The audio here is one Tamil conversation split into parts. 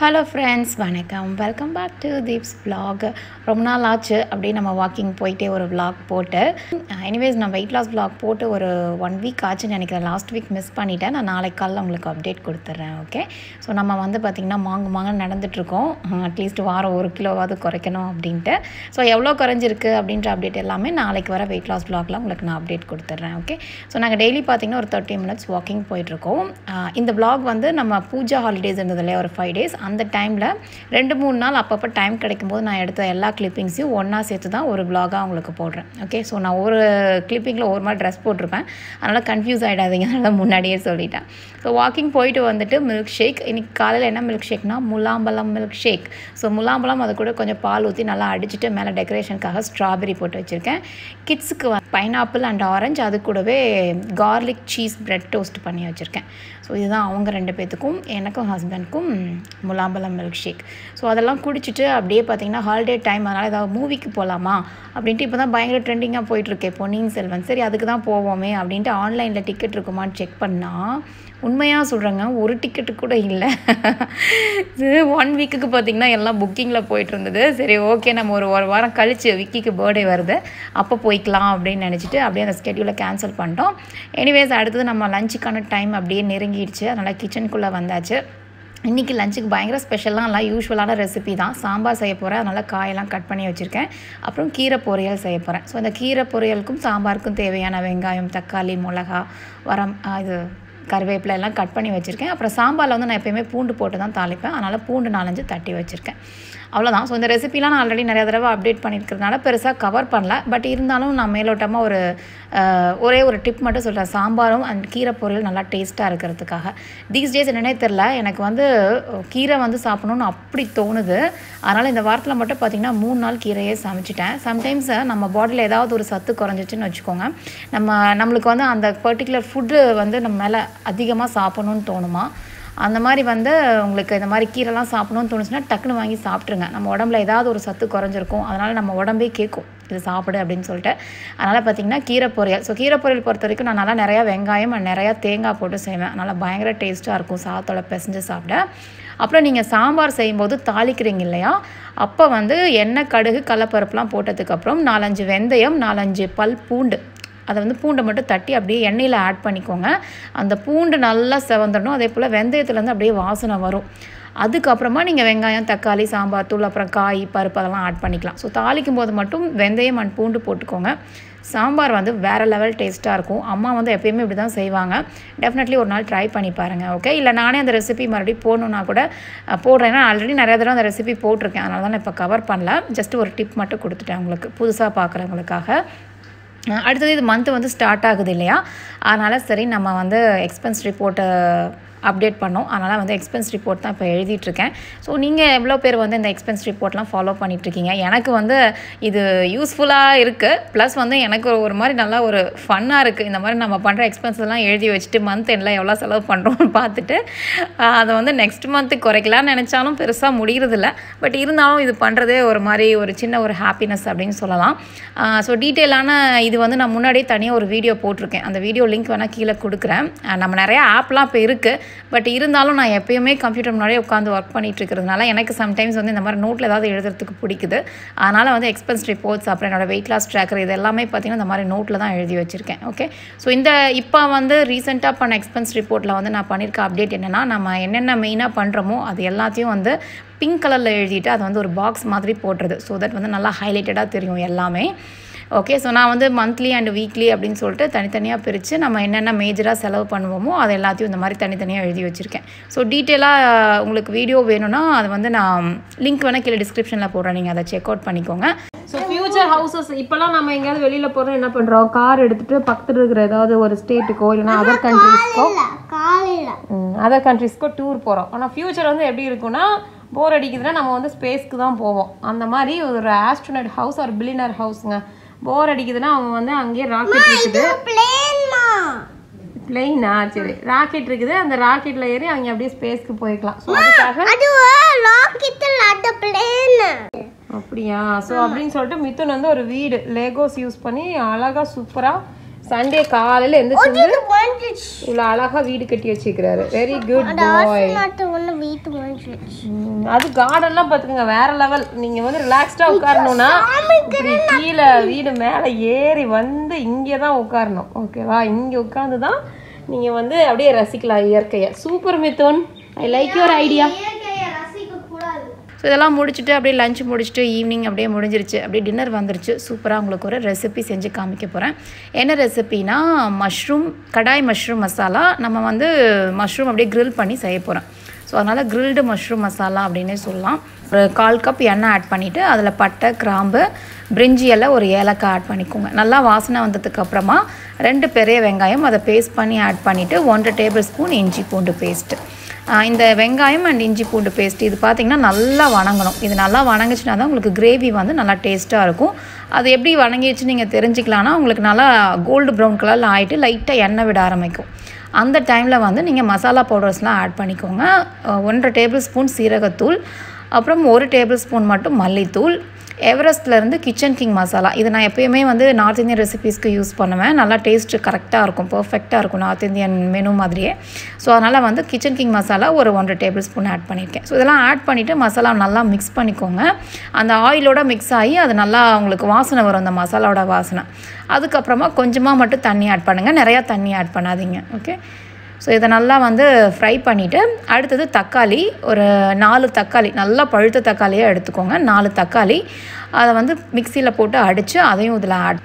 ஹலோ ஃப்ரெண்ட்ஸ் வணக்கம் welcome back to Deeps vlog ரொம்ப நாள் ஆச்சு அப்படியே நம்ம வாக்கிங் போயிட்டே ஒரு vlog போட்டு எனிவேஸ் நான் வெயிட் லாஸ் vlog போட்டு ஒரு ஒன் வீக் ஆச்சுன்னு நினைக்கிறேன் லாஸ்ட் வீக் மிஸ் பண்ணிட்டேன் நான் நாளைக்கு காலைல உங்களுக்கு அப்டேட் கொடுத்துட்றேன் ஓகே ஸோ நம்ம வந்து பார்த்திங்கன்னா மாங்கு மாங்க நடந்துட்டுருக்கோம் அட்லீஸ்ட் வாரம் ஒரு கிலோவாவது குறைக்கணும் அப்படின்ட்டு ஸோ எவ்வளோ குறைஞ்சிருக்கு அப்படின்ற அப்டேட் எல்லாமே நாளைக்கு வர வெயிட் லாஸ் vlogல உங்களுக்கு நான் அப்டேட் கொடுத்துட்றேன் ஓகே ஸோ நாங்கள் டெய்லி பார்த்திங்கன்னா ஒரு தேர்ட்டி மினிட்ஸ் வாக்கிங் போயிட்டுருக்கோம் இந்த vlog வந்து நம்ம பூஜா ஹாலிடேஸ் இருந்தது இல்லையா ஒரு ஃபைவ் டேஸ் அந்த டைமில் ரெண்டு மூணு நாள் அப்பப்போ டைம் கிடைக்கும்போது நான் எடுத்த எல்லா கிளிப்பிங்ஸையும் ஒன்றா சேர்த்து தான் ஒரு vlog-ஆ உங்களுக்கு போடுறேன் ஓகே ஸோ நான் ஒரு கிளிப்பிங்கில் ஒரு மாதிரி ட்ரெஸ் போட்டிருப்பேன் அதனால் கன்ஃபியூஸ் ஆகிடாதீங்க அதனால் முன்னாடியே சொல்லிட்டேன் ஸோ வாக்கிங் போயிட்டு வந்துட்டு மில்க் ஷேக் இன்றைக்கி காலையில் என்ன மில்க் ஷேக்னா முலாம்பழம் மில்க் ஷேக் ஸோ முலாம்பழம் அது கூட கொஞ்சம் பால் ஊற்றி நல்லா அடிச்சுட்டு மேலே டெக்கரேஷனுக்காக ஸ்ட்ராபெரி போட்டு வச்சுருக்கேன் கிட்ஸுக்கு பைனாப்பிள் அண்ட் ஆரஞ்சு அது கூடவே கார்லிக் சீஸ் பிரெட் டோஸ்ட் பண்ணி வச்சுருக்கேன் ஸோ இதுதான் அவங்க ரெண்டு பேர்த்துக்கும் எனக்கும் ஹஸ்பண்ட்க்கும் முலாம்பழம் மில்க் ஷேக் ஸோ அதெல்லாம் குடிச்சிட்டு அப்படியே பார்த்தீங்கன்னா ஹாலிடே டைம் அதனால் ஏதாவது மூவிக்கு போகலாமா அப்படின்ட்டு இப்போ தான் பயங்கர ட்ரெண்டிங்காக போயிட்டுருக்கே பொன்னியின் செல்வன் சரி அதுக்கு தான் போவோமே அப்படின்ட்டு ஆன்லைனில் டிக்கெட் இருக்குமான்னு செக் பண்ணால் உண்மையாக சொல்கிறேங்க ஒரு டிக்கெட்டு கூட இல்லை ஒன் வீக்குக்கு பார்த்திங்கன்னா எல்லாம் புக்கிங்கில் போயிட்டு இருந்தது சரி ஓகே நம்ம ஒரு ஒரு வாரம் கழித்து விக்கிக்கு பர்த்டே வருது அப்போ போய்க்கலாம் அப்படின்னு நினச்சிட்டு அப்படியே அந்த ஸ்கெடியூலை கேன்சல் பண்ணிட்டோம் எனிவேஸ் அடுத்தது நம்ம லஞ்சுக்கான டைம் அப்படியே நெருங்கிடுச்சு அதனால் கிச்சனுக்குள்ளே வந்தாச்சு இன்றைக்கி லஞ்சுக்கு பயங்கர ஸ்பெஷலாக எல்லாம் யூஸ்வலான ரெசிபி தான் சாம்பார் செய்ய போகிறேன் அதனால் காயெல்லாம் கட் பண்ணி வச்சுருக்கேன் அப்புறம் கீரை பொரியல் செய்ய போகிறேன் ஸோ இந்த கீரை பொரியலுக்கும் சாம்பாருக்கும் தேவையான வெங்காயம் தக்காளி மிளகா வரம் இது கருவேப்பிலை எல்லாம் கட் பண்ணி வச்சுருக்கேன் அப்புறம் சாம்பாரில் வந்து நான் எப்போயுமே பூண்டு போட்டு தான் தாளிப்பேன் அதனால் பூண்டு நாலஞ்சு தட்டி வச்சுருக்கேன் அவ்வளோதான் ஸோ இந்த ரெசிபிலாம் நான் ஆல்ரெடி நிறைய தடவை அப்டேட் பண்ணியிருக்கிறதுனால பெருசாக கவர் பண்ணல பட் இருந்தாலும் நான் மேலோட்டமாக ஒரு ஒரே ஒரு டிப் மட்டும் சொல்கிறேன் சாம்பாரும் அண்ட் கீரை பொரியல் நல்லா டேஸ்ட்டாக இருக்கிறதுக்காக தீஸ் டேஸ் என்னன்னே தெரில எனக்கு வந்து கீரை வந்து சாப்பிடணும்னு அப்படி தோணுது அதனால் இந்த வாரத்தில் மட்டும் பார்த்திங்கன்னா மூணு நாள் கீரையே சமைச்சிட்டேன் சம்டைம்ஸ் நம்ம பாடியில் ஏதாவது ஒரு சத்து குறைஞ்சிச்சின்னு வச்சுக்கோங்க நம்ம நம்மளுக்கு வந்து அந்த பர்டிகுலர் ஃபுட்டு வந்து நம்ம மேலே அதிகமாக சாப்பிடணும்னு தோணுமா அந்த மாதிரி வந்து உங்களுக்கு இந்த மாதிரி கீரைலாம் சாப்பிடணும்னு தோணுச்சுன்னா டக்குன்னு வாங்கி சாப்பிட்ருங்க நம்ம உடம்புல ஏதாவது ஒரு சத்து குறைஞ்சிருக்கும் அதனால் நம்ம உடம்பே கேட்கும் இது சாப்பிடு அப்படின்னு சொல்லிட்டு அதனால் பார்த்திங்கன்னா கீரை பொரியல் ஸோ கீரை பொரியல் பொறுத்த வரைக்கும் நான் நல்லா நிறையா வெங்காயம் நிறையா தேங்காய் போட்டு செய்வேன் அதனால் பயங்கர டேஸ்ட்டாக இருக்கும் சாதத்தோட பிசைஞ்சு சாப்பிட அப்புறம் நீங்கள் சாம்பார் செய்யும்போது தாளிக்கிறீங்க இல்லையா அப்போ வந்து எண்ணெய் கடுகு கடலப்பருப்புலாம் போட்டதுக்கப்புறம் நாலஞ்சு வெந்தயம் நாலஞ்சு பல் பூண்டு அதை வந்து பூண்டை மட்டும் தட்டி அப்படியே எண்ணெயில் ஆட் பண்ணிக்கோங்க அந்த பூண்டு நல்லா செவந்துடணும் அதே போல் வெந்தயத்துலேருந்து அப்படியே வாசனை வரும் அதுக்கப்புறமா நீங்கள் வெங்காயம் தக்காளி சாம்பார் தூள் அப்புறம் காய் பருப்பு அதெல்லாம் ஆட் பண்ணிக்கலாம் ஸோ தாளிக்கும் போது மட்டும் வெந்தயம் அண்ட் பூண்டு போட்டுக்கோங்க சாம்பார் வந்து வேறு லெவல் டேஸ்ட்டாக இருக்கும் அம்மா வந்து எப்பயுமே இப்படி தான் செய்வாங்க டெஃபினெட்லி ஒரு நாள் ட்ரை பண்ணி பாருங்கள் ஓகே இல்லை நானே அந்த ரெசிபி மறுபடியும் போடணுன்னா கூட போடுறேன் ஏன்னா ஆல்ரெடி நிறைய தடவை அந்த ரெசிபி போட்டிருக்கேன் அதனால தான் நான் இப்போ கவர் பண்ணல ஜஸ்ட் ஒரு டிப் மட்டும் கொடுத்துட்டேன் உங்களுக்கு புதுசாக பார்க்குறவங்களுக்காக அடுத்தது இது மந்த்து வந்து ஸ்டார்ட் ஆகுது இல்லையா அதனால் சரி நம்ம வந்து எக்ஸ்பென்ஸ் ரிப்போர்ட்டை அப்டேட் பண்ணோம் அதனால் வந்து எக்ஸ்பென்ஸ் ரிப்போர்ட் தான் இப்போ எழுதிட்டுருக்கேன் ஸோ நீங்கள் எவ்வளோ பேர் வந்து இந்த எக்ஸ்பென்ஸ் ரிப்போர்ட்லாம் ஃபாலோ பண்ணிகிட்ருக்கீங்க எனக்கு வந்து இது யூஸ்ஃபுல்லாக இருக்குது ப்ளஸ் வந்து எனக்கு ஒரு மாதிரி நல்லா ஒரு ஃபன்னாக இருக்குது இந்த மாதிரி நம்ம பண்ணுற எக்ஸ்பென்ஸ் எல்லாம் எழுதி வச்சுட்டு மந்த் எல்லாம் எவ்வளோ செலவு பண்ணுறோம்னு பார்த்துட்டு அதை வந்து நெக்ஸ்ட் மந்த்து குறைக்கலாம்னு நினச்சாலும் பெருசாக முடிகிறதில்ல பட் இருந்தாலும் இது பண்ணுறதே ஒரு மாதிரி ஒரு சின்ன ஒரு ஹாப்பினஸ் அப்படின்னு சொல்லலாம் ஸோ டீட்டெயிலான இது வந்து நான் முன்னாடியே தனியாக ஒரு வீடியோ போட்டிருக்கேன் அந்த வீடியோ லிங்க் வேணால் கீழே கொடுக்குறேன் நம்ம நிறையா ஆப்லாம் இப்போ இருக்குது பட் இருந்தாலும் நான் எப்பயுமே கம்ப்யூட்டர் முன்னாடியே உட்காந்து ஒர்க் பண்ணிட்டு இருக்கிறதுனால எனக்கு சம்டைம்ஸ் வந்து இந்த மாதிரி நோட்டில் ஏதாவது எழுதுறதுக்கு பிடிக்குது அதனால் வந்து எக்ஸ்பென்ஸ் ரிப்போர்ட்ஸ் அப்புறம் என்னோட வெயிட் லாஸ் ட்ராக்கர் இது எல்லாமே பார்த்தீங்கன்னா இந்த மாதிரி நோட்டில் தான் எழுதி வச்சுருக்கேன் ஓகே ஸோ இந்த இப்போ வந்து ரீசெண்டாக பண்ண எக்ஸ்பென்ஸ் ரிப்போர்ட்டில் வந்து நான் பண்ணியிருக்க அப்டேட் என்னென்னா நம்ம என்னென்ன மெயினாக பண்ணுறோமோ அது எல்லாத்தையும் வந்து பிங்க் கலரில் எழுதிட்டு அதை வந்து ஒரு பாக்ஸ் மாதிரி போட்டுறது ஸோ தட் வந்து நல்லா ஹைலைட்டடாக தெரியும் எல்லாமே ஓகே ஸோ நான் வந்து மந்த்லி அண்ட் வீக்லி அப்படின்னு சொல்லிட்டு தனித்தனியாக பிரித்து நம்ம என்னென்ன மேஜராக செலவு பண்ணுவோமோ அது எல்லாத்தையும் இந்த மாதிரி தனித்தனியாக எழுதி வச்சுருக்கேன் ஸோ டீட்டெயிலாக உங்களுக்கு வீடியோ வேணும்னா அது வந்து நான் லிங்க் வேணால் கீழே டிஸ்கிரிப்ஷனில் போடுறேன் நீங்கள் அதை செக் அவுட் பண்ணிக்கோங்க ஸோ ஃபியூச்சர் ஹவுசஸ் இப்போலாம் நம்ம எங்கேயாவது வெளியில போறோம் என்ன பண்றோம் கார் எடுத்துட்டு பக்கத்துல இருக்கிற ஏதாவது ஒரு ஸ்டேட்டுக்கோ இல்லைன்னா அதர் கண்ட்ரீஸ்க்கோ அதர் கண்ட்ரீஸ்க்கோ டூர் போறோம் ஆனா ஃபியூச்சர் வந்து எப்படி இருக்கும்னா போர் அடிக்குதுன்னா நம்ம வந்து ஸ்பேஸ்க்கு தான் போவோம் அந்த மாதிரி ஒரு ஆஸ்ட்ரோனட் ஹவுஸ் ஒரு பில்லினர் ஹவுஸ்ங்க போர் அடிக்குதுன்னா அவங்க வந்து அங்கேயே ராக்கெட் இருக்குது பிளெயினா சரி ராக்கெட் இருக்குது அந்த ராக்கெட்ல ஏறி அவங்க அப்படியே ஸ்பேஸ்க்கு போய்க்கலாம் ஸோ அதுக்காக அப்படியா ஸோ அப்படின்னு சொல்லிட்டு மிதுன் வந்து ஒரு வீடு லேகோஸ் யூஸ் பண்ணி அழகா சூப்பரா சண்டே காலையில எந்திரிச்சு இவ்வளோ அழகா வீடு கட்டி வச்சிருக்கிறாரு வெரி குட் பாய் அது கார்டன்லாம் பார்த்துக்கோங்க வேற லெவல் நீங்க வந்து ரிலாக்ஸ்டா உட்காரணும்னா இப்படி கீழே வீடு மேலே ஏறி வந்து இங்கே தான் உட்காரணும் ஓகேவா இங்கே உட்காந்து தான் நீங்க வந்து அப்படியே ரசிக்கலாம் இயற்கையை super Mithun I like your idea so இதெல்லாம் முடிச்சுட்டு அப்படியே லஞ்ச் முடிச்சுட்டு ஈவினிங் அப்படியே முடிஞ்சிருச்சு அப்படியே டின்னர் வந்துருச்சு சூப்பராக உங்களுக்கு ஒரு ரெசிபி செஞ்சு காமிக்க போகிறேன் என்ன ரெசிபினா மஷ்ரூம் கடாய் மஷ்ரூம் மசாலா நம்ம வந்து மஷ்ரூம் அப்படியே grill பண்ணி செய்ய போகிறோம் ஸோ அதனால் கிரில்டு மஷ்ரூம் மசாலா அப்படின்னே சொல்லலாம் ஒரு கால் கப் எண்ணெய் ஆட் பண்ணிவிட்டு அதில் பட்டை கிராம்பு பிரிஞ்சி எல்லாம் ஒரு ஏலக்காய் ஆட் பண்ணிக்கோங்க நல்லா வாசனை வந்ததுக்கு அப்புறமா ரெண்டு பெரிய வெங்காயம் அதை பேஸ்ட் பண்ணி ஆட் பண்ணிவிட்டு ஒன்றரை டேபிள் ஸ்பூன் இஞ்சி பூண்டு பேஸ்ட்டு ஆஹ் இந்த வெங்காயம் அண்ட் இஞ்சி பூண்டு பேஸ்ட் இது பார்த்திங்கன்னா நல்லா வணங்கணும் இது நல்லா வணங்குச்சுனா தான் உங்களுக்கு கிரேவி வந்து நல்லா டேஸ்ட்டாக இருக்கும் அது எப்படி வணங்கிடுச்சு நீங்கள் தெரிஞ்சுக்கலான்னா உங்களுக்கு நல்லா கோல்டு ப்ரௌன் கலரில் ஆகிட்டு லைட்டாக எண்ணெய் விட ஆரம்பிக்கும் அந்த டைமில் வந்து நீங்கள் மசாலா பவுடர்ஸ்லாம் ஆட் பண்ணிக்கோங்க ஆஹ் ஒன்றரை டேபிள் ஸ்பூன் சீரகத்தூள் அப்புறம் ஒரு டேபிள் ஸ்பூன் மட்டும் மல்லித்தூள் எவரெஸ்ட்லேருந்து கிச்சன் கிங் மசாலா இது நான் எப்பயுமே வந்து நார்த் இந்தியன் ரெசிபீஸ்க்கு யூஸ் பண்ணுவேன் நல்லா டேஸ்ட்டு கரெக்டாக இருக்கும் பர்ஃபெக்டாக இருக்கும் நார்த் இந்தியன் மெனு மாதிரியே ஸோ அதனால் வந்து கிச்சன் கிங் மசாலா ஒரு ஒன்றரை டேபிள் ஸ்பூன் ஆட் பண்ணியிருக்கேன் ஸோ இதெல்லாம் ஆட் பண்ணிவிட்டு மசாலா நல்லா மிக்ஸ் பண்ணிக்கோங்க அந்த ஆயிலோட மிக்ஸ் ஆகி அது நல்லா உங்களுக்கு வாசனை வரும் அந்த மசாலாவோட வாசனை அதுக்கப்புறமா கொஞ்சமாக மட்டும் தண்ணி ஆட் பண்ணுங்கள் நிறையா தண்ணி ஆட் பண்ணாதீங்க ஓகே ஸோ இதை நல்லா வந்து ஃப்ரை பண்ணிவிட்டு அடுத்தது தக்காளி ஒரு நாலு தக்காளி நல்லா பழுத்த தக்காளியாக எடுத்துக்கோங்க நாலு தக்காளி அதை வந்து மிக்சியில் போட்டு அடித்து அதையும் இதில் ஆட்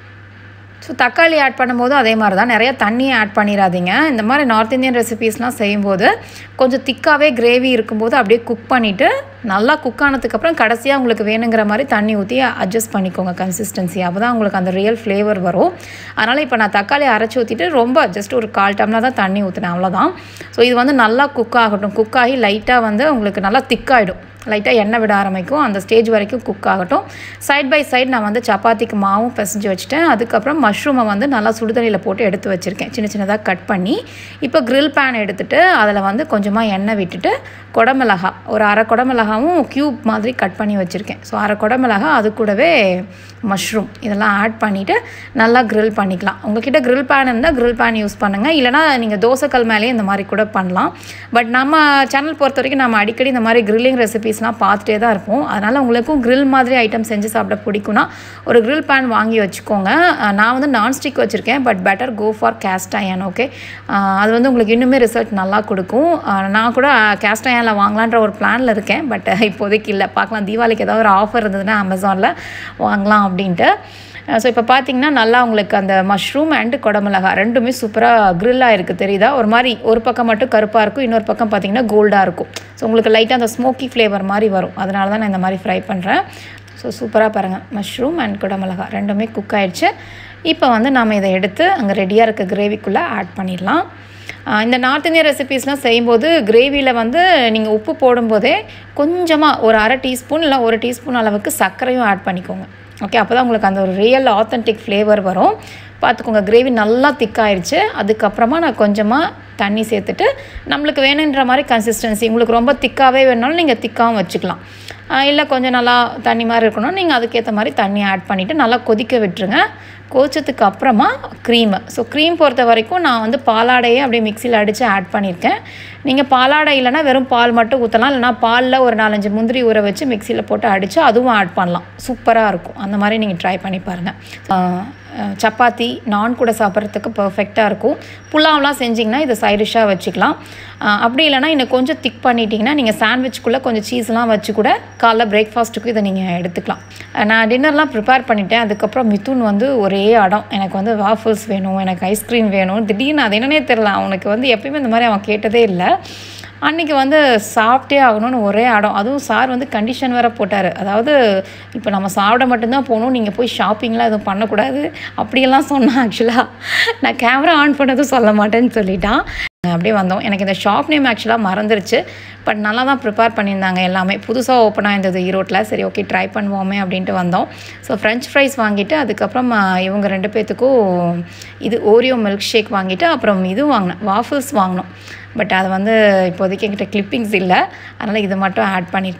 ஸோ தக்காளி ஆட் பண்ணும்போது அதே மாதிரி தான் நிறைய தண்ணியை ஆட் பண்ணிடாதீங்க இந்த மாதிரி நார்த் இந்தியன் ரெசிபீஸ்லாம் செய்யும்போது கொஞ்சம் திக்காகவே கிரேவி இருக்கும்போது அப்படியே குக் பண்ணிவிட்டு நல்லா குக் ஆனதுக்கப்புறம் கடைசியாக உங்களுக்கு வேணுங்கிற மாதிரி தண்ணி ஊற்றி அட்ஜஸ்ட் பண்ணிக்கோங்க கன்சிஸ்டன்சி அப்போ தான் உங்களுக்கு அந்த ரியல் ஃப்ளேவர் வரும் அதனால் இப்போ நான் தக்காளி அரைச்சி ஊற்றிட்டு ரொம்ப ஜஸ்ட் ஒரு கால் டம்ளர் தான் தண்ணி ஊற்றினேன் அவ்வளோதான் ஸோ இது வந்து நல்லா குக் ஆகட்டும் குக் ஆகி லைட்டாக வந்து உங்களுக்கு நல்லா திக்காயிடும் லைட்டாக எண்ணெய் விட ஆரம்பிக்கும் அந்த ஸ்டேஜ் வரைக்கும் குக் ஆகட்டும் சைட் பை சைடு நான் வந்து சப்பாத்திக்கு மாவும் பிசைஞ்சு வச்சுட்டேன் அதுக்கப்புறம் மஷ்ரூமை வந்து நல்லா சுடுதண்ணியில் போட்டு எடுத்து வச்சுருக்கேன் சின்ன சின்னதாக கட் பண்ணி இப்போ grill பேன் எடுத்துட்டு அதில் வந்து கொஞ்சமாக எண்ணெய் விட்டுட்டு குடமிளகா ஒரு அரை குடமிளகாவும் க்யூப் மாதிரி கட் பண்ணி வச்சுருக்கேன் ஸோ அரை குடமிளகா அது கூடவே மஷ்ரூம் இதெல்லாம் ஆட் பண்ணிவிட்டு நல்லா grill பண்ணிக்கலாம் உங்ககிட்ட grill பேன் இருந்தால் grill பேன் யூஸ் பண்ணுங்கள் இல்லைனா நீங்கள் தோசைக்கல் மேலேயே இந்த மாதிரி கூட பண்ணலாம் பட் நம்ம சேனல் பொறுத்த வரைக்கும் நம்ம அடிக்கடி இந்த மாதிரி கிரில்லிங் ரெசிபீஸ்லாம் பார்த்துட்டே தான் இருப்போம் அதனால் உங்களுக்கும் grill மாதிரி ஐட்டம் செஞ்சு சாப்பிட பிடிக்கும்னா ஒரு grill பேன் வாங்கி வச்சுக்கோங்க அஹ் நான் வந்து நான்ஸ்டிக் வச்சுருக்கேன் but better go for cast iron okay அது வந்து உங்களுக்கு இன்னுமே ரிசல்ட் நல்லா கொடுக்கும் அஹ் நான் கூட கேஸ்ட் அயனில் வாங்கலான்ற ஒரு பிளானில் இருக்கேன் பட் இப்போதைக்கு இல்லை பார்க்கலாம் தீபாவளிக்கு ஏதாவது ஒரு ஆஃபர் இருந்ததுன்னா அமேசானில் வாங்கலாம் அப்படின்ட்டு ஸோ இப்போ பார்த்தீங்கன்னா நல்லா உங்களுக்கு அந்த மஷ்ரூம் அண்டு குடமிளகா ரெண்டுமே சூப்பராக க்ரில்லாக இருக்குது தெரியுதா ஒரு மாதிரி ஒரு பக்கம் மட்டும் கருப்பாக இருக்கும் இன்னொரு பக்கம் பார்த்தீங்கன்னா கோல்டாக இருக்கும் ஸோ உங்களுக்கு லைட்டாக அந்த ஸ்மோக்கி ஃப்ளேவர் மாதிரி வரும் அதனால தான் நான் இந்த மாதிரி ஃப்ரை பண்ணுறேன் ஸோ சூப்பராக பாருங்கள் மஷ்ரூம் அண்ட் குடமிளகா ரெண்டுமே குக் ஆயிடுச்சு இப்போ வந்து நாம் இதை எடுத்து அங்கே ரெடியாக இருக்க கிரேவிக்குள்ளே ஆட் பண்ணிடலாம் ஆஹ் இந்த நார்த் இந்தியன் ரெசிபீஸ்லாம் செய்யும்போது கிரேவியில் வந்து நீங்கள் உப்பு போடும்போதே கொஞ்சமாக ஒரு அரை டீஸ்பூன் இல்லை ஒரு டீஸ்பூன் அளவுக்கு சர்க்கரையும் ஆட் பண்ணிக்கோங்க ஓகே அப்போ தான் உங்களுக்கு அந்த ஒரு ரியல் ஆத்தென்டிக் ஃப்ளேவர் வரும் பார்த்துக்கோங்க கிரேவி நல்லா திக்காயிருச்சு அதுக்கப்புறமா நான் கொஞ்சமாக தண்ணி சேர்த்துட்டு நம்மளுக்கு வேணுன்ற மாதிரி கன்சிஸ்டன்சி உங்களுக்கு ரொம்ப திக்காகவே வேணுனாலும் நீங்கள் திக்காகவும் வச்சுக்கலாம் இல்லை கொஞ்சம் நல்லா தண்ணி மாதிரி இருக்கணும் நீங்கள் அதுக்கேற்ற மாதிரி தண்ணி ஆட் பண்ணிவிட்டு நல்லா கொதிக்க விட்டுருங்க கொதிச்சதுக்கு அப்புறமா க்ரீமு ஸோ க்ரீம் பொறுத்த வரைக்கும் நான் வந்து பாலாடையே அப்படியே மிக்சியில் அடித்து ஆட் பண்ணியிருக்கேன் நீங்கள் பாலாடை இல்லைன்னா வெறும் பால் மட்டும் ஊற்றலாம் இல்லைனா பாலில் ஒரு நாலஞ்சு முந்திரி ஊற வச்சு மிக்சியில் போட்டு அடித்து அதுவும் ஆட் பண்ணலாம் சூப்பராக இருக்கும் அந்த மாதிரி நீங்கள் ட்ரை பண்ணி பாருங்கள் சப்பாத்தி நான் கூட சாப்பிட்றதுக்கு பர்ஃபெக்டாக இருக்கும் புலாவ்லாம் செஞ்சிங்கன்னா இதை சைடிஷாக வச்சுக்கலாம் அஹ் அப்படி இல்லைனா இன்னும் கொஞ்சம் திக் பண்ணிட்டீங்கன்னா நீங்கள் சாண்ட்விச்குள்ளே கொஞ்சம் சீஸ்லாம் வச்சு கூட காலைல பிரேக்ஃபாஸ்ட்டுக்கு இதை நீங்கள் எடுத்துக்கலாம் அஹ் நான் டின்னர்லாம் ப்ரிப்பேர் பண்ணிட்டேன் அதுக்கப்புறம் மிதுன் வந்து ஒரே அடம் எனக்கு வந்து வாஃபல்ஸ் வேணும் எனக்கு ஐஸ்கிரீம் வேணும் திடீர்னு அது என்னன்னே தெரில அவனுக்கு வந்து எப்பயுமே இந்த மாதிரி அவன் கேட்டதே இல்லை அன்றைக்கி வந்து சாப்பிட்டே ஆகணும்னு ஒரே அடம் அதுவும் சார் வந்து கண்டிஷன் வேறு போட்டார் அதாவது இப்போ நம்ம சாப்பிட மட்டும்தான் போகணும் நீங்கள் போய் ஷாப்பிங்லாம் எதுவும் பண்ணக்கூடாது அப்படியெல்லாம் சொன்னான் ஆக்சுவலாக நான் கேமரா ஆன் பண்ணதும் சொல்ல மாட்டேன்னு சொல்லிட்டான் அப்படியே வந்தோம் எனக்கு இந்த ஷாப் நேம் ஆக்சுவலாக மறந்துருச்சு பட் நல்லா தான் ப்ரிப்பேர் பண்ணியிருந்தாங்க எல்லாமே புதுசாக ஓப்பனாக இருந்தது ஈரோட்டில் சரி ஓகே ட்ரை பண்ணுவோமே அப்படின்ட்டு வந்தோம் ஸோ ஃப்ரெஞ்ச் ஃப்ரைஸ் வாங்கிட்டு அதுக்கப்புறம் ஆ, இவங்க ரெண்டு பேர்த்துக்கும் இது ஓரியோ மில்க் ஷேக் வாங்கிட்டு அப்புறம் இது வாங்கினேன் வாஃபிள்ஸ் வாங்கினோம் பட் அது வந்து இப்போதைக்கு என்கிட்ட கிளிப்பிங்ஸ் இல்லை அதனால் இது மட்டும் ஆட் பண்ணியிருக்கேன்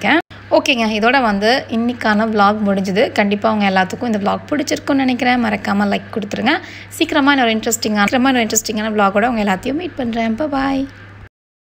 ஓகேங்க இதோட வந்து இன்னைக்கான vlog முடிஞ்சுது கண்டிப்பாக அவங்க எல்லாத்துக்கும் இந்த vlog பிடிச்சிருக்கும்னு நினைக்கிறேன் மறக்காமல் லைக் கொடுத்துருங்க சீக்கிரமாக இன்னொரு இன்ட்ரெஸ்டிங்கான சீக்கிரமாக இன்னொரு இன்ட்ரெஸ்டிங்கான vlog-ஓட உங்க எல்லாத்தையும் மீட் பண்ணுறேன் பாய்